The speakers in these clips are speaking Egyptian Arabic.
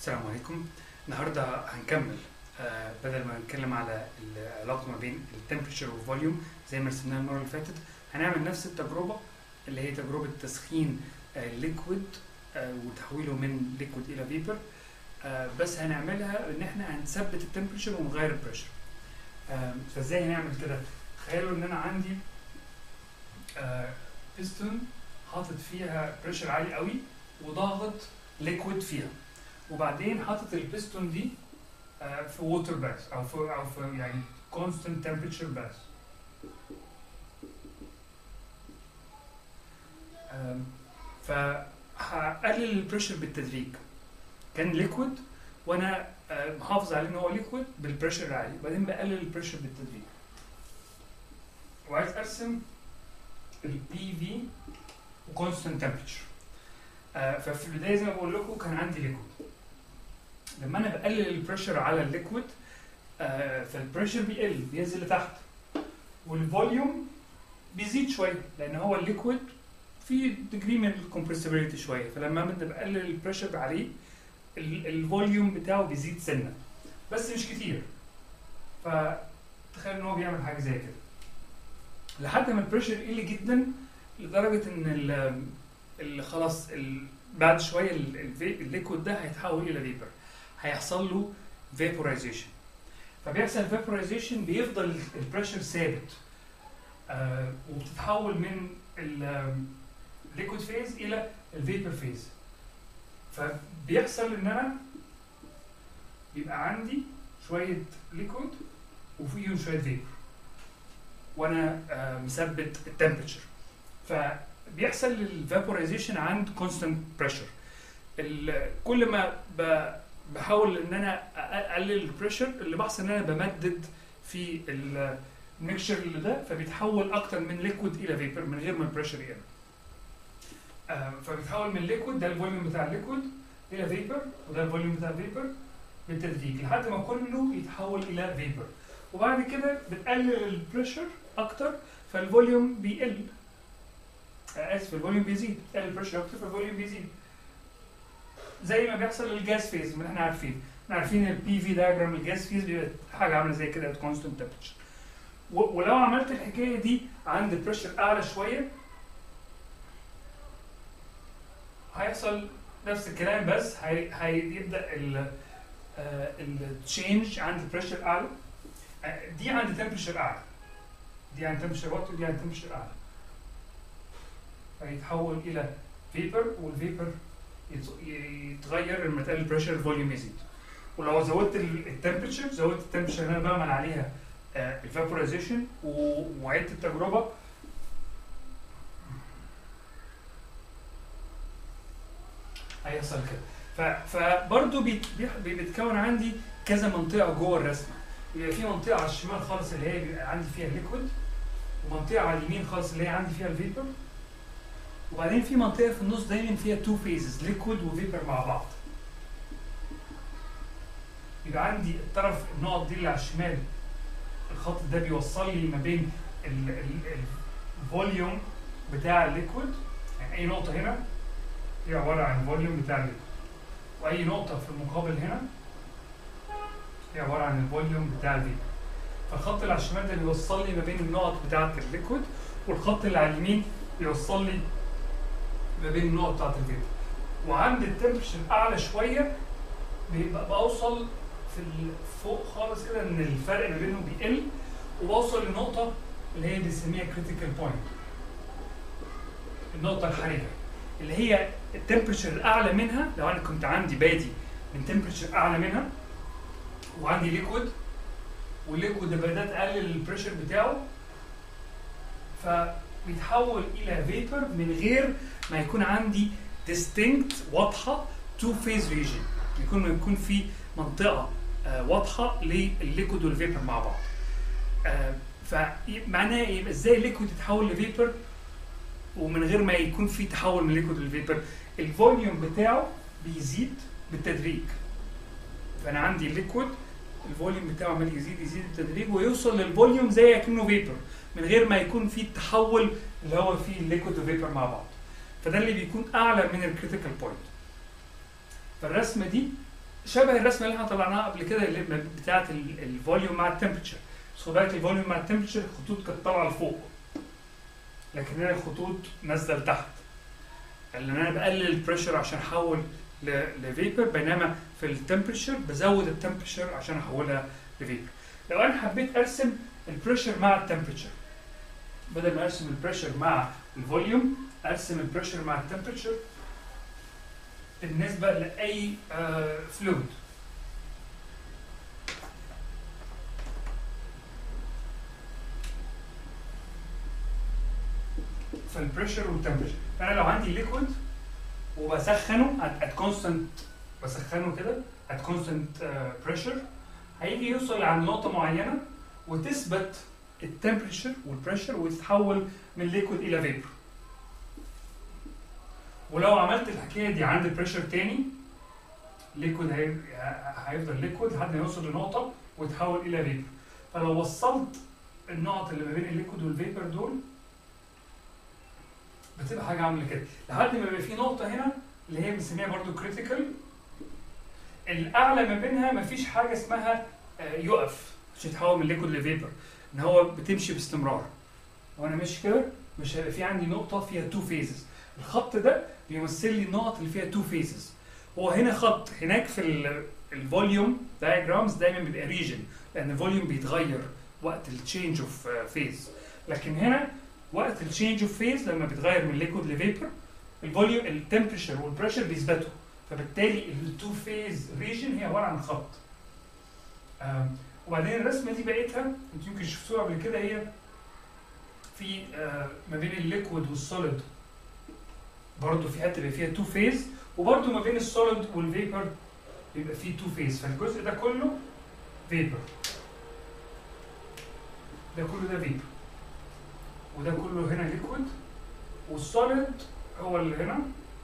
السلام عليكم النهارده هنكمل آه بدل ما نتكلم على العلاقه ما بين التمبريتشر والفوليوم زي ما رسمناها المره اللي فاتت هنعمل نفس التجربه اللي هي تجربه تسخين الليكويد آه وتحويله من ليكويد الى فيبر آه بس هنعملها ان احنا هنثبت التمبريتشر ونغير البريشر آه فازاي هنعمل كده تخيلوا ان انا عندي آه بيستون حاطط فيها بريشر عالي قوي وضاغط ليكويد فيها وبعدين حاطط البيستون دي آه، في ووتر باث او في او في يعني كونستنت تمبريتشر باث فهقلل البريشر بالتدريج كان ليكويد وانا آه، محافظ عليه ان هو ليكويد بالبريشر العالي وبعدين بقلل البريشر بالتدريج وعايز ارسم البي في وكونستنت تمبريتشر ففي البدايه زي ما بقول لكم كان عندي ليكويد لما انا بقلل البريشر على الليكويد آه فالبريشر بيقل بينزل لتحت والفوليوم بيزيد شويه لان هو الليكويد في ديجري من الكومبريسبيليتي شويه فلما انت بقلل البريشر عليه الفوليوم بتاعه بيزيد سنه بس مش كتير فتخيل ان هو بيعمل حاجه زي كده لحد ما البريشر يقل جدا لدرجه ان ال ال خلاص ال بعد شويه الليكويد ده هيتحول الى فيبر هيحصل له فيبورايزيشن فبيحصل فيبورايزيشن بيفضل البريشر ثابت آه وبتتحول من الليكويد فيز الى الفيبر فيز فبيحصل ان انا يبقى عندي شويه ليكويد وفيهم شويه فيبر وانا آه مثبت التمبريتشر فبيحصل الفابورايزيشن عند كونستانت بريشر كل ما بحاول ان انا اقلل البريشر اللي بحصل ان انا بمدد في الميكشر اللي ده فبيتحول اكتر من ليكويد الى فيبر من غير ما البريشر يقل آه فبيتحول من ليكويد ده الفوليوم بتاع الليكويد الى فيبر وده الفوليوم بتاع الفيبر بالتدريج لحد ما كله يتحول الى فيبر وبعد كده بتقلل البريشر اكتر فالفوليوم بيقل آه اسف الفوليوم بيزيد بتقلل البريشر اكتر فالفوليوم بيزيد زي ما بيحصل للجاز فيز ما احنا عارفين احنا عارفين البي في دايجرام الجاز فيز بيبقى حاجه عامله زي كده كونستنت تمبريتشر ولو عملت الحكايه دي عند بريشر اعلى شويه هيحصل نفس الكلام بس هي هيبدا ال التشينج عند بريشر اعلى دي عند تمبريتشر اعلى دي عند تمبريتشر وات ودي عند تمبريتشر اعلى فيتحول الى فيبر والفيبر يتغير لما تقلل البريشر الفوليوم يزيد ولو زودت التمبريتشر زودت التمبريتشر اللي انا بعمل عليها الفابورايزيشن وعدت التجربه هيحصل كده فبرضه بيتكون عندي كذا منطقه جوه الرسمه يبقى في منطقه على الشمال خالص اللي هي بيبقى عندي فيها الليكويد ومنطقه على اليمين خالص اللي هي عندي فيها الفيبر وبعدين في منطقه في النص دايما فيها تو فيزز ليكويد وفيبر مع بعض يبقى عندي الطرف النقط دي اللي على الشمال الخط ده بيوصل لي ما بين الفوليوم بتاع الليكويد يعني اي نقطه هنا هي عباره عن الفوليوم بتاع الليكويد واي نقطه في المقابل هنا هي عباره عن الفوليوم بتاع الفيبر فالخط اللي على الشمال ده بيوصل لي ما بين النقط بتاعه الليكويد والخط اللي على اليمين بيوصل لي ما بين النقط بتاعت الفيبر وعند التمبريتشر اعلى شويه بوصل في فوق خالص كده ان الفرق ما بينهم بيقل وبوصل لنقطه اللي هي بنسميها كريتيكال بوينت النقطه الحرجه اللي هي التمبريتشر الاعلى منها لو انا كنت عندي بادي من تمبريتشر اعلى منها وعندي ليكويد والليكويد ده بدات اقلل البريشر بتاعه ف بيتحول الى فيبر من غير ما يكون عندي distinct واضحه تو فيز ريجن يكون يكون في منطقه آه واضحه للليكويد والفيبر مع بعض آه فمعناه يبقى ازاي الليكويد يتحول لفيبر ومن غير ما يكون في تحول من الليكويد للفيبر الفوليوم بتاعه بيزيد بالتدريج فانا عندي الليكويد الفوليوم بتاعه عمال يزيد يزيد بالتدريج ويوصل للفوليوم زي كأنه فيبر من غير ما يكون في التحول اللي هو فيه الليكويد وفيبر مع بعض فده اللي بيكون اعلى من الكريتيكال بوينت فالرسمه دي شبه الرسمه اللي احنا طلعناها قبل كده اللي بتاعه الفوليوم مع التمبرتشر بس خد بالك الفوليوم مع التمبرتشر الخطوط كانت طالعه لفوق لكن هنا الخطوط نازله لتحت لان انا بقلل البريشر عشان احول لفيبر بينما في التمبرتشر بزود التمبرتشر عشان احولها لفيبر لو انا حبيت ارسم البريشر مع التمبرتشر بدل ما ارسم البريشر مع الفوليوم ارسم البريشر مع التمبرتشر بالنسبه لاي فلويد فالبريشر والتمبرتشر فانا لو عندي ليكويد وبسخنه ات كونستنت بسخنه كده ات كونستنت بريشر هيجي يوصل عند نقطه معينه وتثبت التمبرتشر والبريشر وتتحول من ليكويد الى فيبر ولو عملت الحكايه دي عند بريشر تاني ليكويد هيفضل ليكويد لحد ما يوصل لنقطه ويتحول الى فيبر فلو وصلت النقط اللي ما بين الليكويد والفيبر دول بتبقى حاجه عامله كده لحد ما يبقى في نقطه هنا اللي هي بنسميها برضو كريتيكال الاعلى ما بينها ما فيش حاجه اسمها يقف عشان يتحول من ليكويد لفيبر ان هو بتمشي باستمرار وانا ماشي كده مش هيبقى في عندي نقطه فيها تو فيزز الخط ده بيمثل لي النقط اللي فيها تو فيزز هو هنا خط هناك في الفوليوم دايجرامز دايما بيبقى ريجن لان الفوليوم بيتغير وقت التشينج اوف فيز لكن هنا وقت التشينج اوف فيز لما بيتغير من ليكويد لفيبر الفوليوم التمبريتشر والبريشر بيثبتوا فبالتالي التو فيز ريجن هي عباره عن خط وبعدين الرسمه دي بقيتها انتوا يمكن شفتوها قبل كده هي في آه ما بين الليكويد والسوليد برضه في حته بيبقى فيها تو فيز وبرضه ما بين السوليد والفيبر بيبقى فيه تو فيز فالجزء ده كله فيبر ده كله ده فيبر وده كله هنا ليكويد والسوليد هو اللي هنا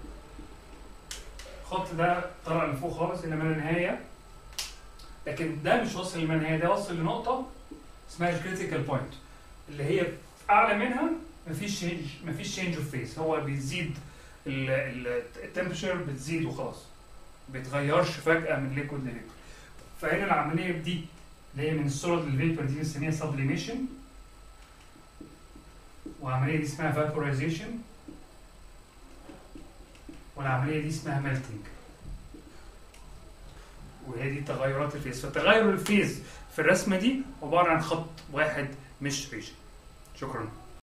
الخط ده طلع لفوق خالص الى ما لا نهايه لكن ده مش واصل لما نهايه ده واصل لنقطه اسمها الكريتيكال بوينت اللي هي اعلى منها مفيش شينج مفيش شينج اوف فيس هو بيزيد التمبرشر بتزيد وخلاص بيتغيرش فجاه من ليكويد لليكويد فهنا العمليه دي اللي هي من السوليد للفيبر دي بنسميها سبليميشن والعمليه دي اسمها فابورايزيشن والعمليه دي اسمها ميلتنج وهي دي تغيرات الفيز فتغير الفيز في الرسمه دي عباره عن خط واحد مش ريجن شكرا